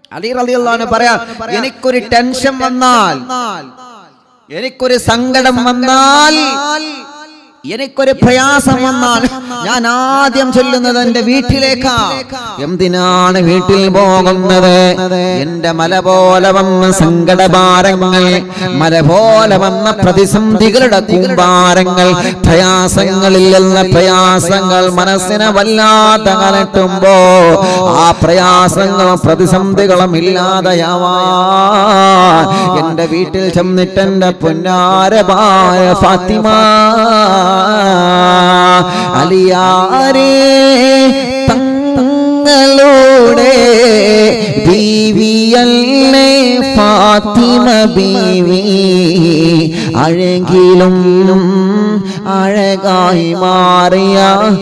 അലി റളിയല്ലാഹു പറയാ എനിക്കൊരു ടെൻഷൻ വന്നാൽ എനിക്കൊരു സങ്കടം വന്നാൽ എനിക്കൊരു പ്രയാസം വന്നാൽ ഞാൻ ആദ്യം ചൊല്ലുന്നത് എന്റെ വീട്ടിലേക്കാ എന്തിനാണ് വീട്ടിൽ പോകുന്നത് എന്റെ മല പോലെ വന്ന സങ്കടഭാരങ്ങൾ മല പോലെ വന്ന പ്രതിസന്ധികളുടെ കൂമ്പാരങ്ങൾ പ്രയാസങ്ങളിൽ നിന്ന് പ്രയാസങ്ങൾ മനസ്സിനെ വല്ലാതെ കലട്ടുമ്പോ ആ പ്രയാസങ്ങളും പ്രതിസന്ധികളും ഇല്ലാതെയാവാ എന്റെ വീട്ടിൽ ചെന്നിട്ട് എന്റെ പൊന്നാരമായ ഫാത്തിമ അലിയാരേ തങ്ങളുടെ ബീവിയല്ലേ ഫാത്തിമ ബീവി അഴകിലും അഴകായി മാറിയ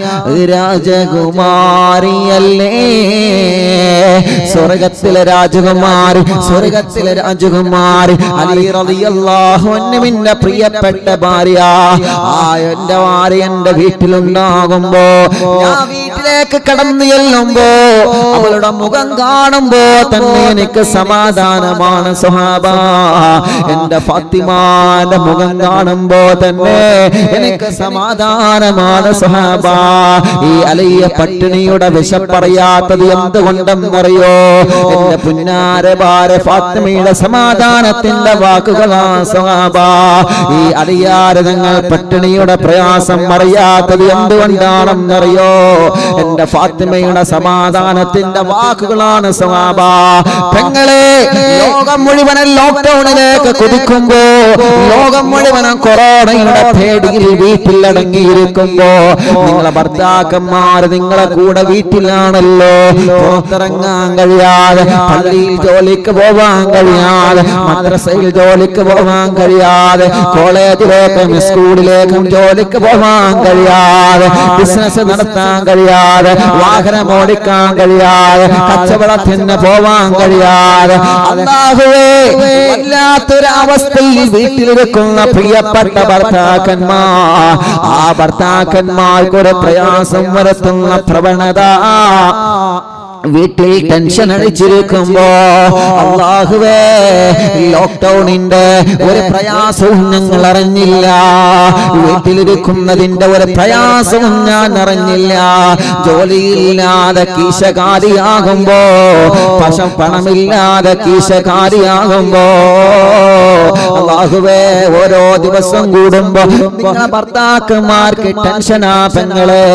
രാജകുമാരിയല്ലേ സ്വർഗത്തിലെ രാജകുമാരി സ്വർഗത്തിലെ രാജകുമാരി അലി റളിയല്ലാഹു അൻഹുവിന്റെ പ്രിയപ്പെട്ട ഭാര്യ ആ എന്റെ ഭാര്യ എന്റെ വീട്ടിലുണ്ടാകുമ്പോ ഞാൻ വീട്ടിലേക്ക് കടന്നു ചെല്ലുമ്പോ അവളുടെ മുഖം കാണുമ്പോ തന്നെ എനിക്ക് സമാധാനമാണ് സുഹാബ എന്റെ ഫാത്തിമാന്റെ മുഖം കാണുമ്പോ തന്നെ എനിക്ക് സമാധാനമാണ് സുഹാബ ഈ അലയ്യ പട്ടിണിയുടെ വിശപ്പറിയാത്തത് എന്തുകൊണ്ടെന്നറിയോ എന്റെ പുന്നാര ഭാര ഫാത്തിമയുടെ സമാധാനത്തിന്റെ വാക്കുകളാ സുഹാബ ഈ അലിയാര് നിങ്ങൾ പട്ടിണിയുടെ പ്രയാസം അറിയാത്തത് എന്തുകൊണ്ടാണെന്നറിയോ എന്റെ ഫാത്തിമയുടെ സമാധാനത്തിന്റെ വാക്കുകളാണ് സവാബ പെങ്ങളെ ലോകം മുഴുവനും ലോക്ക്ഡൌണിലേക്ക് കുതിക്കുമ്പോ ലോകം മുഴുവനും കൊറോണയുടെ പേടിയിൽ വീട്ടിൽ അടങ്ങിയിരിക്കുമ്പോ നിങ്ങളെ ഭർത്താക്കന്മാർ നിങ്ങളെ കൂടെ വീട്ടിലാണല്ലോ പുറത്തിറങ്ങാൻ കഴിയാതെ പള്ളിയിൽ ജോലിക്ക് പോവാൻ കഴിയാതെ മദ്രസയിൽ ജോലിക്ക് പോവാൻ കഴിയാതെ കോളേജിലേക്കും സ്കൂളിലേക്കും ജോലിക്ക് പോവാൻ കഴിയാതെ ബിസിനസ് നടത്താൻ കഴിയാതെ വാഹനം ഓടിക്കാൻ കഴിയാതെ കച്ചവടത്തിന് പോവാൻ കഴിയാതെ അല്ലാഹുവേ വല്ലാത്തൊരു അവസ്ഥയിൽ വീട്ടിലിരിക്കുന്ന പ്രിയപ്പെട്ട ഭർത്താക്കന്മാർ ആ ഭർത്താക്കന്മാർക്കൊരു പ്രയാസം വരുത്തുന്ന പ്രവണത വീട്ടിൽ ടെൻഷൻ അടിച്ചിരിക്കുമ്പോ അള്ളാഹുവേ ലോക്ക്ഡൌണിന്റെ ഒരു പ്രയാസവും ഞങ്ങൾ അറിഞ്ഞില്ല വീട്ടിലിരിക്കുന്നതിന്റെ ഒരു പ്രയാസവും ഞാൻ അറിഞ്ഞില്ല ജോലിയില്ലാതെ കീശകാരിയാകുമ്പോ പശം പണമില്ലാതെ കീശകാരിയാകുമ്പോ അള്ളാഹുവേ ഓരോ ദിവസം കൂടുമ്പോ നിങ്ങളെ ഭർത്താക്കന്മാർക്ക് ടെൻഷനാ പെങ്ങളെ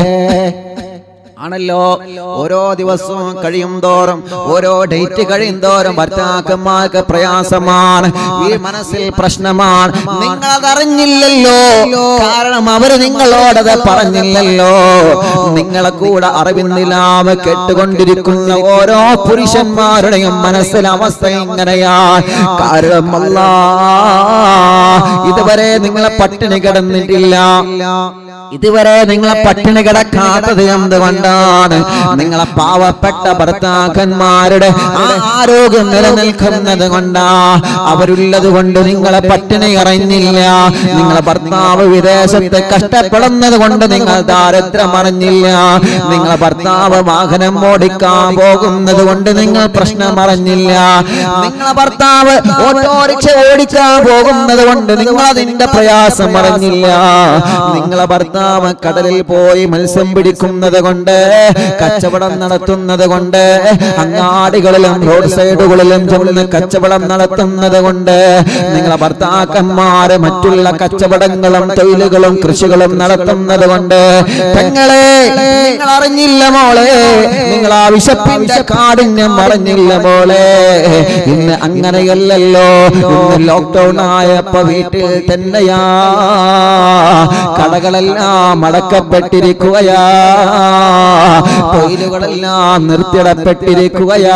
ആണല്ലോ ഓരോ ദിവസവും കഴിയും തോറും ഓരോ ഡേറ്റ് കഴിയും തോറും ഭർത്താക്കന്മാർക്ക് പ്രയാസമാണ് ഈ മനസ്സിൽ പ്രശ്നമാണ് നിങ്ങൾ അതറിഞ്ഞില്ലല്ലോ കാരണം അവര് നിങ്ങളോടത് പറഞ്ഞില്ലല്ലോ നിങ്ങളെ കൂടെ അറിവിന്നിലാവ് കെട്ടുകൊണ്ടിരിക്കുന്ന ഓരോ പുരുഷന്മാരുടെയും മനസ്സിൽ അവസ്ഥ ഇങ്ങനെയാണ് കാരണം അല്ലാ ഇതുവരെ നിങ്ങളെ പട്ടിണി കിടന്നിട്ടില്ല ഇതുവരെ നിങ്ങളെ പട്ടിണി കിടക്കാത്തത് എന്തുകൊണ്ടാണ് നിങ്ങളെ പാവപ്പെട്ട ഭർത്താക്കന്മാരുടെ ആ ആരോഗ്യം നിലനിൽക്കുന്നത് കൊണ്ടാ അവരുള്ളത് കൊണ്ട് നിങ്ങളെ പട്ടിണി അറിഞ്ഞില്ല നിങ്ങളെ ഭർത്താവ് വിദേശത്ത് കഷ്ടപ്പെടുന്നത് കൊണ്ട് നിങ്ങൾ ദാരിദ്ര്യം അറിഞ്ഞില്ല നിങ്ങളെ ഭർത്താവ് വാഹനം ഓടിക്കാൻ പോകുന്നത് കൊണ്ട് നിങ്ങൾ പ്രശ്നം അറിഞ്ഞില്ല നിങ്ങളെ ഭർത്താവ് ഓട്ടോറിക്ഷ ഓടിക്കാൻ പോകുന്നത് കൊണ്ട് നിങ്ങൾ അതിന്റെ പ്രയാസം അറിഞ്ഞില്ല നിങ്ങളെ ഭർത്താവ് കടലിൽ പോയി മത്സ്യം പിടിക്കുന്നത് കൊണ്ട് കച്ചവടം നടത്തുന്നത് കൊണ്ട് അങ്ങാടികളിലും റോഡ് സൈഡുകളിലും ചെന്ന് കച്ചവടം നടത്തുന്നത് കൊണ്ട് നിങ്ങളെ ഭർത്താക്കന്മാര് മറ്റുള്ള കച്ചവടങ്ങളും തൊഴിലുകളും കൃഷികളും നടത്തുന്നത് കൊണ്ട് പെങ്ങളെ നിങ്ങൾ അറിഞ്ഞില്ല മോളെ നിങ്ങൾ ആ വിശപ്പിന്റെ കാഠിന്യം അറിഞ്ഞില്ല മോളെ ഇന്ന് അങ്ങനെയല്ലല്ലോ ഇന്ന് ലോക്ക്ഡൌൺ ആയപ്പോ വീട്ടിൽ തന്നെയാ കടകളെല്ലാം അടക്കപ്പെട്ടിരിക്കുകയാ തൊഴിലുകളെല്ലാം നിർത്തിയിടപ്പെട്ടിരിക്കുകയാ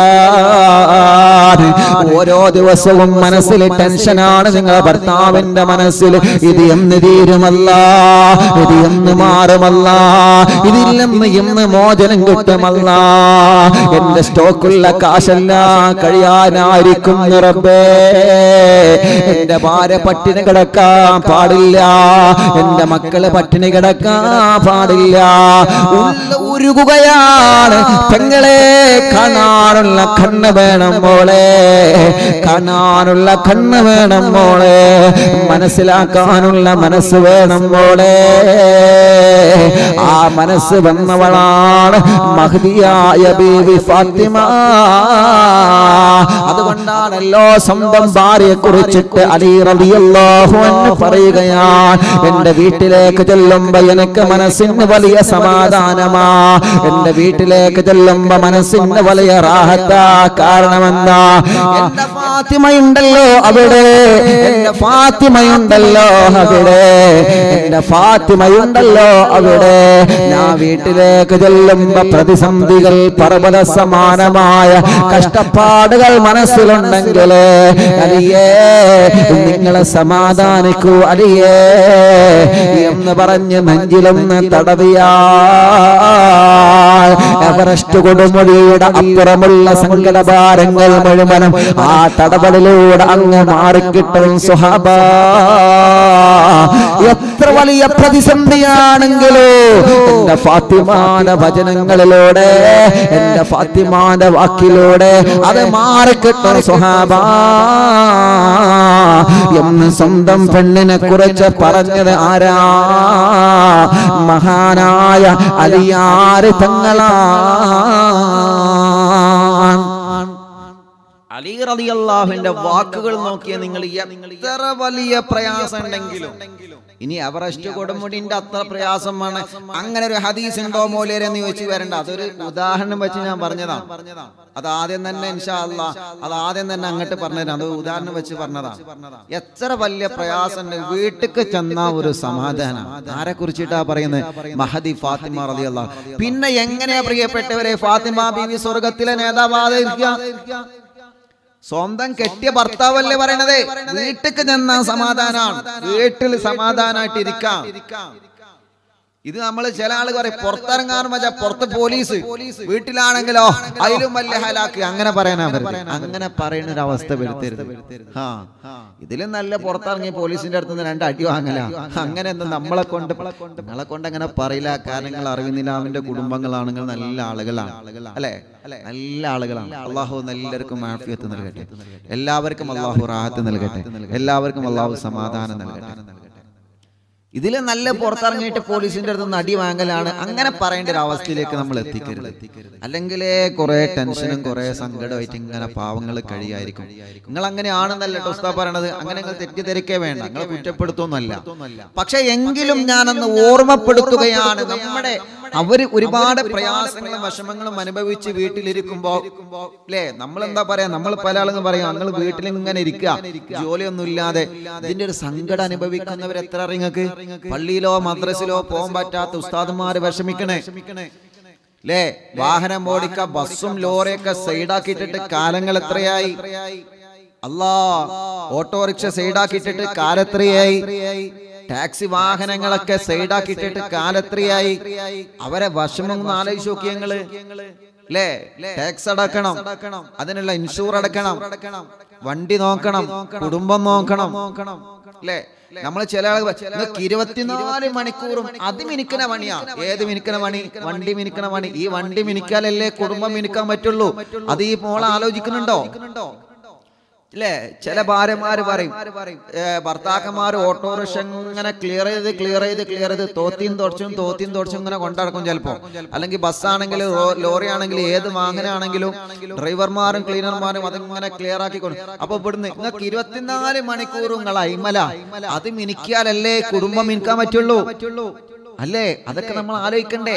ഓരോ ദിവസവും മനസ്സിൽ ടെൻഷനാണ് നിങ്ങളുടെ ഭർത്താവിന്റെ മനസ്സിൽ ഇത് എന്ന് തീരുമല്ല ഇത് എന്ന് മാറുമല്ല ഇതിൽ നിന്ന് ഇന്ന് മോചനം കിട്ടുമല്ല എന്റെ സ്റ്റോക്കുള്ള കാശെല്ലാം കഴിയാനായിരിക്കും റബ്ബേ എന്റെ ഭാര്യ പട്ടിണി കിടക്കാൻ പാടില്ല എന്റെ മക്കള് പട്ടിണി കിട കിടക്കാൻ പാടില്ല ഉള്ള ഉരുകുകയാണ് പെങ്ങളെ കാണാനുള്ള കണ്ണ് വേണം മോളെ കാണാനുള്ള കണ്ണ് വേണം മോളെ മനസ്സിലാക്കാനുള്ള മനസ്സ് വേണം മോളെ ആ മനസ്സ് വന്നവളാണ് മഹദിയായ ബീവി ഫാത്തിമ അതുകൊണ്ടാണല്ലോ സ്വന്തം ഭാര്യയെ കുറിച്ചിട്ട് അലി റളിയല്ലാഹു അൻഹു പറയുകയാണ് എന്റെ വീട്ടിലേക്ക് ചെല്ലുമ്പോ എനിക്ക് മനസ്സിന് വലിയ സമാധാനമാ എന്റെ വീട്ടിലേക്ക് ചെല്ലുമ്പോ മനസ്സിന് വലിയ റാഹത്താ കാരണമെന്താ എന്റെ ഫാത്തിമയുണ്ടല്ലോ അവിടെ എന്റെ ഫാത്തിമയുണ്ടല്ലോ അവിടെ എന്റെ ഫാത്തിമയുണ്ടല്ലോ അവിടെ ഞാൻ വീട്ടിലേക്ക് ചെല്ലുമ്പോ പ്രതിസന്ധികൾ പർവ്വത സമാനമായ കഷ്ടപ്പാടുകൾ മനസ്സിലുണ്ടെങ്കിൽ അലിയേ നിങ്ങളെ സമാധാനിക്കൂ അലിയേ എന്ന് പറഞ്ഞ് നെഞ്ചിലൊന്ന് തടവിയാ എവറസ്റ്റ് കൊടുമൊഴിയുടെ അപ്പുറമുള്ള സങ്കടഭാരങ്ങൾ മുഴുവനും ആ തടവലിലൂടെ അങ്ങ് മാറിക്കിട്ടും സുഹാബ എത്ര വലിയ പ്രതിസന്ധിയാണെങ്കിലോ എന്റെ ഫാത്തിമാന്റെ ഭജനങ്ങളിലൂടെ എന്റെ ഫാത്തിമാന്റെ വാക്കിലൂടെ അത് മാറിക്കിട്ടും സുഹാബ എന്ന് സ്വന്തം പെണ്ണിനെ കുറിച്ച് പറഞ്ഞത് ആരാ മഹാനായ അലിയാറ് തങ്ങളാണ് അലി റളിയല്ലാഹുവിന്റെ വാക്കുകൾ നോക്കിയ നിങ്ങൾ എത്ര വലിയ പ്രയാസം ഉണ്ടെങ്കിലും ഇനി എവറസ്റ്റ് കൊടുമുടിന്റെ അത്ര പ്രയാസമാണ് അങ്ങനെ ഒരു ഹദീസ് ഉണ്ടോ മോലേരെ എന്ന് ചോദിച്ചു വരണ്ട അതൊരു ഉദാഹരണം വെച്ച് ഞാൻ പറഞ്ഞതാണ് അത് ആദ്യം തന്നെ ഇൻഷാ അല്ലാ അത് ആദ്യം തന്നെ അങ്ങോട്ട് പറഞ്ഞുതരാം അത് ഉദാഹരണം വെച്ച് പറഞ്ഞതാണ് എത്ര വലിയ പ്രയാസം ഉണ്ട് വീട്ടിക്ക് ചെന്ന ഒരു സമാധാനം ആരെ കുറിച്ചിട്ടാ പറയുന്നത് മഹദി ഫാത്തിമ റളിയല്ലാഹു പിന്നെ എങ്ങനെയാ പ്രിയപ്പെട്ടവരെ ഫാത്തിമ ബീവി സ്വർഗത്തിലെ നേതാവാതിരിക്കുക സ്വന്തം കെട്ടിയ ഭർത്താവല്ലേ പറയണത് വീട്ടിക്ക് ചെന്ന സമാധാനാണ് വീട്ടിൽ സമാധാനായിട്ട് ഇരിക്കാം ഇത് നമ്മൾ ചില ആള് പറയും പുറത്തിറങ്ങാൻ വെച്ചാൽ പുറത്ത് പോലീസ് വീട്ടിലാണെങ്കിലോ അതിലും വലിയ ഹലാക്ക് അങ്ങനെ പറയാനാ വരുന്നത് അങ്ങനെ പറയുന്ന ഒരു അവസ്ഥ വരുത്തരുത് ആ ഇതിലും നല്ല പുറത്തിറങ്ങി പോലീസിന്റെ അടുത്ത് നിന്ന് രണ്ട് അടി വാങ്ങല അങ്ങനെ ഒന്നും നമ്മളെ കൊണ്ട് നിങ്ങളെ കൊണ്ട് അങ്ങനെ പറയില്ല കാരണം നിങ്ങൾ അറിവിനിലാവിന്റെ കുടുംബങ്ങളാണെങ്കിൽ നല്ല ആളുകളാണ് അല്ലെ നല്ല ആളുകളാണ് അള്ളാഹു എല്ലാവർക്കും ആഫിയത്ത് നൽകട്ടെ എല്ലാവർക്കും അള്ളാഹു റാഹത്ത് നൽകട്ടെ എല്ലാവർക്കും അള്ളാഹു സമാധാനം നൽകട്ടെ ഇതിൽ നല്ല പുറത്തിറങ്ങിയിട്ട് പോലീസിന്റെ അടുത്ത് നിന്ന് അടി വാങ്ങലാണ് അങ്ങനെ പറയേണ്ട ഒരു അവസ്ഥയിലേക്ക് നമ്മൾ എത്തിക്കരുത് അല്ലെങ്കിൽ കുറെ ടെൻഷനും കുറെ സങ്കടമായിട്ട് ഇങ്ങനെ പാവങ്ങൾ കഴിയായിരിക്കും നിങ്ങൾ അങ്ങനെയാണെന്നല്ല ടോസ്ത പറയണത് അങ്ങനെ നിങ്ങൾ തെറ്റിദ്ധരിക്കേ വേണ്ട നിങ്ങൾ കുറ്റപ്പെടുത്തൊന്നുമല്ല പക്ഷെ എങ്കിലും ഞാനൊന്ന് ഓർമ്മപ്പെടുത്തുകയാണ് നമ്മുടെ അവര് ഒരുപാട് പ്രയാസങ്ങളും വിഷമങ്ങളും അനുഭവിച്ച് വീട്ടിലിരിക്കുമ്പോ അല്ലേ നമ്മൾ എന്താ പറയാ നമ്മൾ പല ആളുകൾ പറയാം ഞങ്ങൾ വീട്ടിൽ ഇങ്ങനെ ഇരിക്കുക ജോലിയൊന്നും ഇല്ലാതെ ഇതിന്റെ ഒരു സങ്കടം അനുഭവിക്കുന്നവർ എത്ര അറിയങ്ങൾക്ക് പള്ളിയിലോ മദ്രസിലോ പോകാൻ പറ്റാത്ത ഉസ്താദന്മാര് വിഷമിക്കണേ അല്ലേ വാഹനം ഓടിക്ക ബസ്സും ലോറിയൊക്കെ സൈഡാക്കിയിട്ടിട്ട് കാലങ്ങൾ എത്രയായി അല്ലാ ഓട്ടോറിക്ഷ സൈഡാക്കിയിട്ടിട്ട് കാലെത്രയായി ടാക്സി വാഹനങ്ങളൊക്കെ സൈഡാക്കിയിട്ടിട്ട് കാലെത്രയായി അവരെ വിഷമം ഒന്ന് ആലോചിച്ച് നോക്കി ഞങ്ങള് അല്ലേ ടാക്സ് അടക്കണം അതിനുള്ള ഇൻഷൂർ അടക്കണം വണ്ടി നോക്കണം കുടുംബം നോക്കണം അല്ലേ നമ്മൾ ചില ആളുകൾ നിങ്ങൾക്ക് ഇരുപത്തിനാല് മണിക്കൂറും അത് മിനിക്കണ പണിയാ ഏത് മിനിക്കണ പണി വണ്ടി മിനിക്കണ പണി ഈ വണ്ടി മിനിക്കാലല്ലേ കുടുംബം മിനിക്കാൻ പറ്റുള്ളൂ അത് ഈ മോളെ ആലോചിക്കുന്നുണ്ടോ അല്ലേ ചില ഭാര്യമാര് പറയും ഏ, ഭർത്താക്കന്മാർ ഓട്ടോറിക്ഷ ഇങ്ങനെ ക്ലിയർ ചെയ്ത് ക്ലിയർ ചെയ്ത് ക്ലിയർ ചെയ്ത് തോത്തിയും തുടച്ചും തോത്തിയും തുടച്ചും ഇങ്ങനെ കൊണ്ടടക്കും ചിലപ്പോ അല്ലെങ്കിൽ ബസ്സാണെങ്കിൽ ലോറി ആണെങ്കിൽ ഏത് വാഹനമാണെങ്കിലും ഡ്രൈവർമാരും ക്ലീനർമാരും അതിങ്ങനെ ക്ലിയർ ആക്കി കൊണ്ട് അപ്പൊ ഇവിടുന്ന് നിങ്ങൾക്ക് ഇരുപത്തിനാല് മണിക്കൂറും നിങ്ങൾ അയിമല അത് മിനിക്കാലല്ലേ കുടുംബം മിനിക്കാൻ പറ്റുള്ളൂ അല്ലേ അതൊക്കെ നമ്മൾ ആലോചിക്കണ്ടേ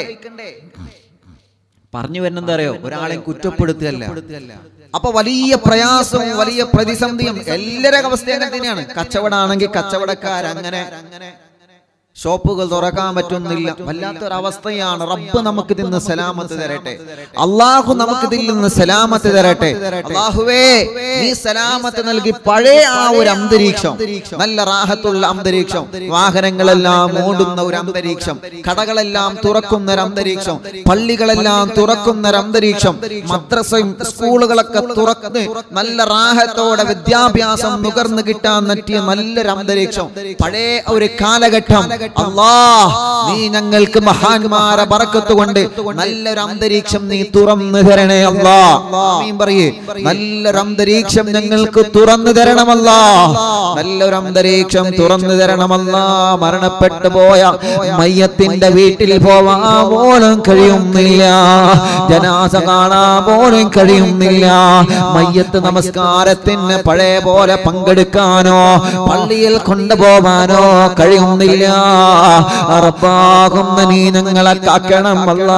പറഞ്ഞു വരുന്നത് അറിയോ ഒരാളെയും കുറ്റപ്പെടുത്തുകയല്ല അപ്പൊ വലിയ പ്രയാസവും വലിയ പ്രതിസന്ധിയും എല്ലാവരുടെ അവസ്ഥ അങ്ങനെ തന്നെയാണ് കച്ചവടമാണെങ്കിൽ കച്ചവടക്കാർ അങ്ങനെ ഷോപ്പുകൾ തുറക്കാൻ പറ്റുന്നില്ല വല്ലാത്തൊരവസ്ഥയാണ് റബ്ബ് നമുക്ക് ഇതിന്ന് സലാമത്ത് തരട്ടെ അള്ളാഹു നമുക്ക് ഇതിൽ നിന്ന് സലാമത്ത് തരട്ടെ അള്ളാഹുവേ നീ സലാമത്ത് നൽകി പഴയ ആ ഒരു അന്തരീക്ഷം നല്ല റാഹത്തുള്ള അന്തരീക്ഷം വാഹനങ്ങളെല്ലാം മൂടുന്ന ഒരു അന്തരീക്ഷം കടകളെല്ലാം തുറക്കുന്ന ഒരു അന്തരീക്ഷം പള്ളികളെല്ലാം തുറക്കുന്ന ഒരു അന്തരീക്ഷം മദ്രസയും സ്കൂളുകളൊക്കെ തുറന്ന് നല്ല റാഹത്തോടെ വിദ്യാഭ്യാസം നുകർന്നു കിട്ടാൻ പറ്റിയ നല്ലൊരു അന്തരീക്ഷം പഴയ ഒരു കാലഘട്ടം അല്ലാ നീ ഞങ്ങൾക്ക് മഹാന്മാരെ ബറക്കത്ത് കൊണ്ട് നല്ലൊരു അന്തരീക്ഷം നീ തുറന്നു തരണേ അല്ലാ ആമീൻ പറയേ നല്ലൊരു അന്തരീക്ഷം ഞങ്ങൾക്ക് തുറന്നു തരണമല്ല നല്ലൊരു അന്തരീക്ഷം തുറന്നു തരണമല്ല മരണപ്പെട്ടു പോയ മയ്യത്തിന്റെ വീട്ടിൽ പോവാൻ പോലും കഴിയുന്നില്ല ജനാസ കാണാൻ പോലും കഴിയുന്നില്ല മയ്യത്ത് നമസ്കാരത്തിന് പഴയ പോലെ പങ്കെടുക്കാനോ പള്ളിയിൽ കൊണ്ടുപോവാനോ കഴിയുന്നില്ല അറപ്പാകുന്ന നീ ഞങ്ങളെ കാക്കണമല്ല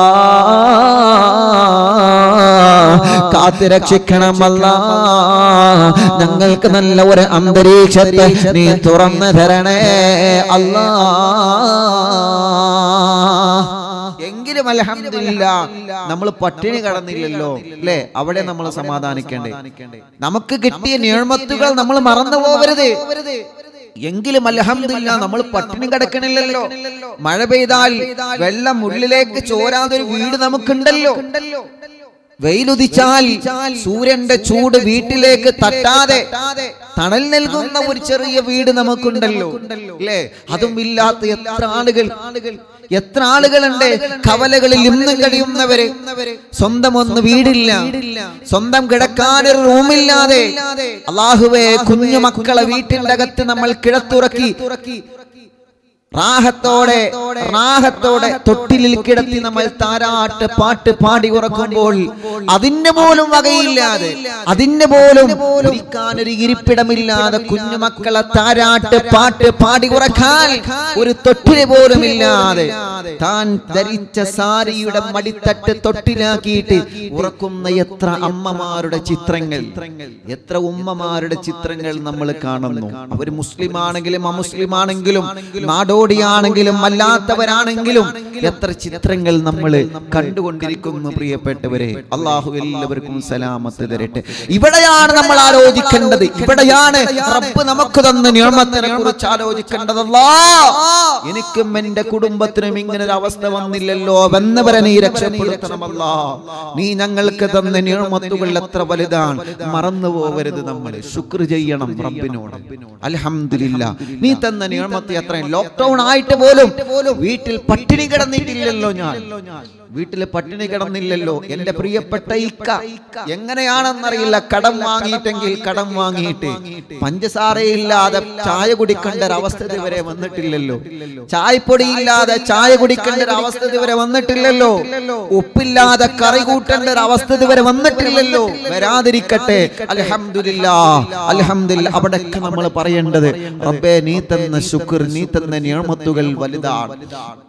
കാത്തു രക്ഷിക്കണമല്ല ഞങ്ങൾക്ക് നല്ല ഒരു അന്തരീക്ഷത്തെ നീ തുറന്നു തരണേ അല്ലാ എങ്കിലും അലഹമില്ല നമ്മൾ പട്ടിണി കടന്നില്ലല്ലോ അല്ലേ അവിടെ നമ്മൾ സമാധാനിക്കണ്ടേ നമുക്ക് കിട്ടിയ നിയമത്തുകൾ നമ്മൾ മറന്നു പോവരുത് എങ്കിലും അലഹമില്ല നമ്മൾ പട്ടിണി കിടക്കണില്ലല്ലോ മഴ പെയ്താൽ വെള്ളം ഉള്ളിലേക്ക് ചോരാതെ ഒരു വീട് നമുക്കുണ്ടല്ലോ വെയിലുദിച്ചാൽ സൂര്യന്റെ ചൂട് വീട്ടിലേക്ക് തട്ടാതെ തണൽ നൽകുന്ന ഒരു ചെറിയ വീട് നമുക്കുണ്ടല്ലോ അല്ലേ അതും ഇല്ലാത്ത എത്ര ആളുകൾ എത്ര ആളുകളുണ്ട് കവലകളിൽ ഇന്നും കഴിയുന്നവര് സ്വന്തം ഒന്ന് വീടില്ല സ്വന്തം കിടക്കാനൊരു റൂമില്ലാതെ അള്ളാഹുവേ കുഞ്ഞു മക്കളെ വീട്ടിന്റെ അകത്ത് നമ്മൾ കിടത്തുറക്കി റാഹത്തോടെ റാഹത്തോടെ തൊട്ടിലിൽ കിടത്തി നമ്മൾ താരാട്ട് പാട്ട് പാടി ഉറക്കുമ്പോൾ അതിന്റെ പോലും വകയില്ലാതെ അതിന്റെ പോലും ഇരിക്കാൻ ഒരു ഇരിപ്പിടമില്ലാതെ കുഞ്ഞുമക്കളെ താരാട്ട് പാട്ട് പാടി ഉറക്കാൻ ഒരു തൊട്ടില് പോലും ഇല്ലാതെ താൻ ധരിച്ച സാരിയുടെ മടിത്തട്ട് തൊട്ടിലാക്കിയിട്ട് ഉറക്കുന്ന എത്ര അമ്മമാരുടെ ചിത്രങ്ങൾ എത്ര ഉമ്മമാരുടെ ചിത്രങ്ങൾ നമ്മൾ കാണുന്നു അവർ മുസ്ലിം ആണെങ്കിലും അമുസ്ലിം ആണെങ്കിലും നാടോടിയാണെങ്കിലും അല്ലാത്തവരാണെങ്കിലും എത്ര ചിത്രങ്ങൾ നമ്മൾ കണ്ടുകൊണ്ടിരിക്കുന്നു പ്രിയപ്പെട്ടവരെ അള്ളാഹു എല്ലാവർക്കും സലാമത്ത് തരട്ടെ ഇവിടെയാണ് നമ്മൾ ആലോചിക്കേണ്ടത് ഇവിടെയാണ് റബ്ബ് നമുക്ക് തന്ന നിയമത്തിനെ കുറിച്ച് ആലോചിക്കേണ്ടതല്ലാ എനിക്കും എന്റെ കുടുംബത്തിനും ഇങ്ങനെ ഒരു അവസ്ഥ വന്നില്ലല്ലോ വന്നവരെ നീ രക്ഷപ്പെടുത്തണമല്ല നീ ഞങ്ങൾക്ക് തന്ന നിയമത്തുകൾ എത്ര വലുതാണ് മറന്നു പോവരുത് നമ്മൾ ശുക്ർ ചെയ്യണം റബ്ബിനോട് അൽഹംദുലില്ല നീ തന്ന നിയമത്തെ അത്രയും ലോക്ക്ഡൌൺ ആയിട്ട് പോലും വീട്ടിൽ പട്ടിണി കിടന്നിട്ടില്ലല്ലോ ഞാൻ വീട്ടിൽ പട്ടിണി കിടന്നില്ലല്ലോ എന്റെ പ്രിയപ്പെട്ട ഇക്ക എങ്ങനെയാണെന്നറിയില്ല കടം വാങ്ങിയിട്ടെങ്കിൽ കടം വാങ്ങിയിട്ട് പഞ്ചസാരയില്ലാതെ ചായ കുടിക്കേണ്ട ഒരു അവസ്ഥ ഇതുവരെ വന്നിട്ടില്ലല്ലോ ചായപ്പൊടി ഇല്ലാതെ ചായ കുടിക്കേണ്ട ഒരു അവസ്ഥ ഇതുവരെ വന്നിട്ടില്ലല്ലോ ഉപ്പില്ലാതെ കറി കൂട്ടേണ്ട ഒരു അവസ്ഥ ഇതുവരെ വന്നിട്ടില്ലല്ലോ വരാതിരിക്കട്ടെ അൽഹംദുലില്ലാ അൽഹംദുലില്ലാ അവിടെയൊക്കെ നമ്മൾ പറയേണ്ടത് റബ്ബേ നീ തന്ന ശുക്ർ നീ തന്ന നിയമത്തുകൾ വലുതാണ്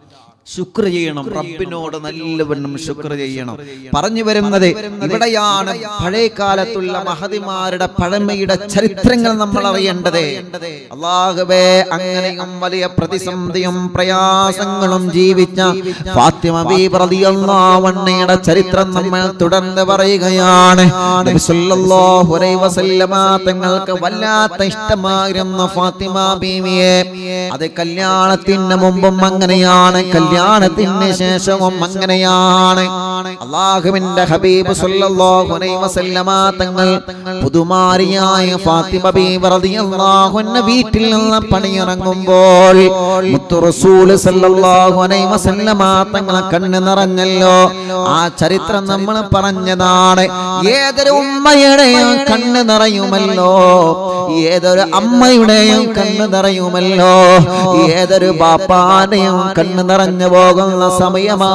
ശുക്ർ ചെയ്യണം റബ്ബിനോട് നല്ലവണ്ണം ശുക്ർ ചെയ്യണം പറഞ്ഞു വരുന്നത് ഇവിടെയാണ് പഴയ കാലത്തുള്ള മഹതിമാരുടെ പഴമയുടെ ചരിത്രങ്ങൾ നമ്മൾ അറിയേണ്ടത് അള്ളാഹുവേ അങ്ങനെയും വലിയ പ്രതിസന്ധിയും പ്രയാസങ്ങളും ജീവിച്ച ഫാത്തിമ ബീബി റളിയല്ലാഹു അൻഹയുടെ ചരിത്രം നമ്മൾ തുടർന്ന് പറയുകയാണ് നബി സല്ലല്ലാഹു അലൈഹി വസല്ലമ തങ്ങൾക്ക് വല്ലാത്ത ഇഷ്ടമായിരുന്നു ഫാത്തിമ ബീവിയെ അത് കല്യാണത്തിന് മുമ്പും അങ്ങനെയാണ് കല്യാണത്തിന് ശേഷവും അങ്ങനെയാണ് അള്ളാഹുവിന്റെ ഹബീബ് സല്ലല്ലാഹു അലൈഹി വസല്ലമ തങ്ങൾ പുതുമാരിയായ ഫാത്തിമ ബീവി റളിയല്ലാഹു അൻഹ വീട്ടിൽ നിന്ന് പണിയിറങ്ങുമ്പോൾ മുത്തു റസൂൽ സല്ലല്ലാഹു അലൈഹി വസല്ലമ തങ്ങളെ കണ്ണ് നിറഞ്ഞല്ലോ ആ ചരിത്രം നമ്മൾ പറഞ്ഞതാണ് ഏതൊരു ഉമ്മയുടെയും കണ്ണ് നിറയുമല്ലോ ഏതൊരു അമ്മയുടെയും കണ്ണ് നിറയുമല്ലോ ഏതൊരു ബാപ്പാന്റെയും കണ്ണ് നിറഞ്ഞു പോകുന്ന സമയമാ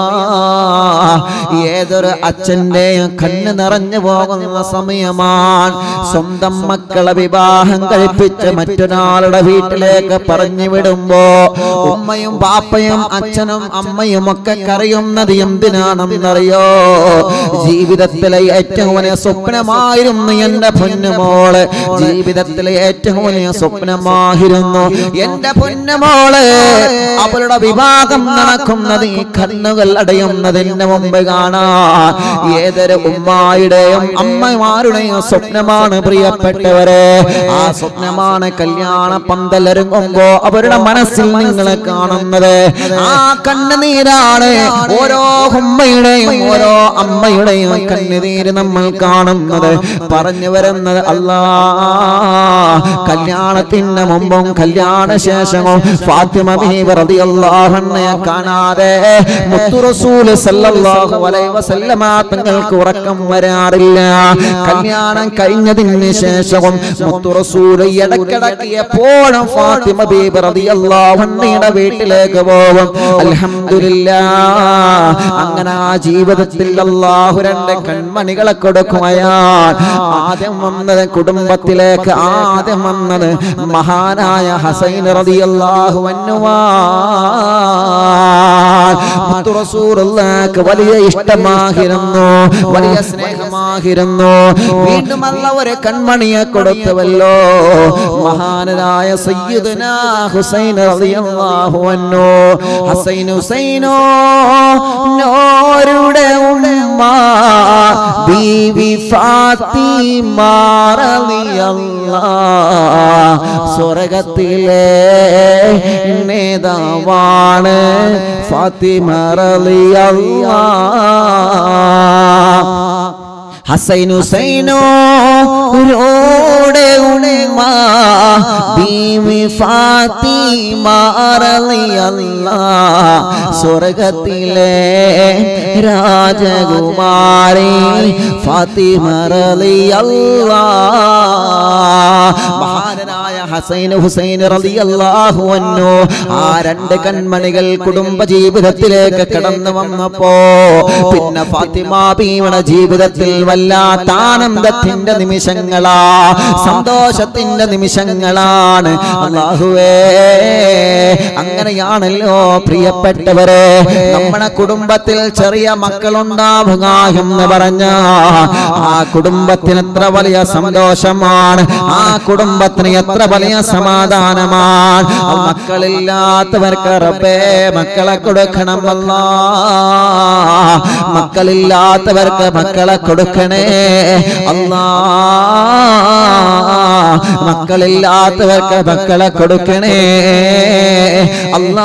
ഏതൊരു അച്ഛന്റെയും കണ്ണ് നിറഞ്ഞു പോകുന്ന സമയമാണ് സ്വന്തം മക്കളെ വിവാഹം കഴിപ്പിച്ച് മറ്റൊരാളുടെ വീട്ടിലേക്ക് പറഞ്ഞു വിടുമ്പോ ഉമ്മയും ബാപ്പയും അച്ഛനും അമ്മയും ഒക്കെ കരയുന്നത് എന്തിനാണെന്നറിയോ ജീവിതത്തിലെ ഏറ്റവും വലിയ സ്വപ്നമായിരുന്നു എന്റെ പൊന്നുമോള് ജീവിതത്തിലെ ഏറ്റവും വലിയ സ്വപ്നമായിരുന്നു എന്റെ പൊന്നുമോള് അവളുടെ വിവാഹം നടക്കും നടക്കുന്നത് ഈ കണ്ണുകൾ അടയുന്നതിന് മുമ്പ് കാണാൻ ഏതൊരു ഉമ്മായുടെയും അമ്മമാരുടെയും സ്വപ്നമാണ് പ്രിയപ്പെട്ടവരെ ആ സ്വപ്നമാണ് കല്യാണ പന്തലൊരുങ്ങുമ്പോ അവരുടെ മനസ്സിൽ നിങ്ങളെ കാണുന്നത് ആ കണ്ണുനീരാണ് ഓരോ ഉമ്മയുടെയും ഓരോ അമ്മയുടെയും കണ്ണുനീര് നമ്മൾ കാണുന്നത് പറഞ്ഞു വരുന്നത് അല്ലാ കല്യാണത്തിന് മുമ്പും കല്യാണ ശേഷവും ഫാത്തിമ ബീവി റളിയല്ലാഹു അൻഹയെ കാണാതെ മുത്തു റസൂല് സല്ലല്ലാഹു അലൈഹി വസല്ലമ തങ്ങൾക്ക് ഉറക്കം വരാറില്ല കല്യാണം കഴിഞ്ഞതിന് ശേഷവും മുത്തു റസൂല് ഇടക്കിടക്ക് എപ്പോഴും ഫാത്തിമ ബീബി റളിയല്ലാഹു അൻഹയുടെ വീട്ടിലേക്ക് പോകും അൽഹംദുലില്ലാ അങ്ങനെ ആ ജീവിതത്തിൽ അല്ലാഹു രണ്ട് കൺമണികളെ കൊടുക്കുകയാണ് ആദ്യം വന്നത് കുടുംബത്തിലേക്ക് ആദ്യം വന്നത് മഹാനായ ഹസൈൻ റളിയല്ലാഹു അൻഹു റസൂലുള്ളാഹിക്ക് വലിയ ഇഷ്ടമായിരുന്നു വലിയ സ്നേഹമായിരുന്നു വീണ്ടും അല്ല ഒരു കൺമണിയെ കൊടുത്തുവല്ലോ മഹാനായ സയ്യിദുന ഹുസൈൻ റളിയല്ലാഹു അൻഹു ഹസൈൻ ഹുസൈനോ നോരുടെ ഉമ്മ ബീവി ഫാത്തിമ റളിയല്ലാഹു സ്വർഗത്തിലെ നേതാവാണ് ഫാത്തിമ റളിയല്ലാഹു ഹസൈൻ ഹുസൈനോ ോടെ ഉമ്മ ബീവി ഫാത്തിമ റളിയല്ലാഹു സ്വർഗത്തിലെ രാജകുമാരി ഫാത്തിമ റളിയല്ലാഹു മഹാനായ ഹസൈൻ ഹുസൈൻ റളിയല്ലാഹു അൻഹു ആ രണ്ട് കൺമണികൾ കുടുംബ ജീവിതത്തിലേക്ക് കടന്നു വന്നപ്പോ പിന്നെ ഫാത്തിമ ബീവിയുടെ ജീവിതത്തിൽ വല്ലാത്ത ആനന്ദത്തിന്റെ നിമിഷങ്ങളാ സന്തോഷത്തിന്റെ നിമിഷങ്ങളാണ് അള്ളാഹുവേ അങ്ങനെയാണല്ലോ പ്രിയപ്പെട്ടവരെ നമ്മുടെ കുടുംബത്തിൽ ചെറിയ മക്കളുണ്ടാവുക എന്ന് പറഞ്ഞ ആ കുടുംബത്തിന് എത്ര വലിയ സന്തോഷമാണ് ആ കുടുംബത്തിന് എത്ര വലിയ സമാധാനമാണ് ആ മക്കളില്ലാത്തവർക്ക് റബ്ബേ മക്കളെ കൊടുക്കണമല്ല മക്കളില്ലാത്തവർക്ക് മക്കളെ കൊടുക്കണേ അല്ലാ മക്കളില്ലാത്തവർക്ക് മക്കളെ കൊടുക്കണേ അല്ലാ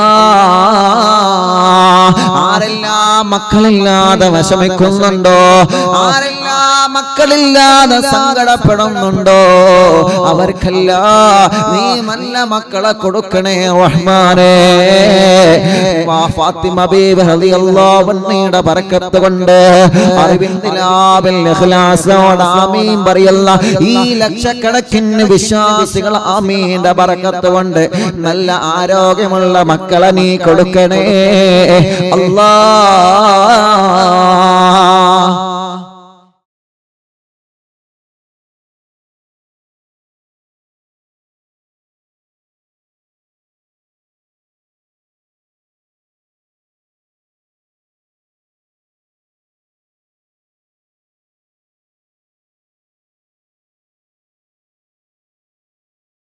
ആരെല്ലാം മക്കളില്ലാതെ വിഷമിക്കുന്നുണ്ടോ ആരെല്ലാം മക്കളില്ലാതെ സങ്കടപ്പെടുന്നുണ്ടോ അവർക്കല്ല നീ നല്ല മക്കളെ കൊടുക്കണേ റഹ്മാനേ വാ ഫാത്തിമ ബീവി റളിയല്ലാഹു അൻഹയുടെ ബറക്കത്ത് കൊണ്ട് അറിവിന്റെ ലാബിൽ ഇഖ്ലാസോടെ ആമീൻ പറയല്ല ഈ ലക്ഷക്കണക്കിന് വിശ്വാസികൾ ആമീന്റെ ബറക്കത്ത് കൊണ്ട് നല്ല ആരോഗ്യമുള്ള മക്കളെ നീ കൊടുക്കണേ അല്ലാ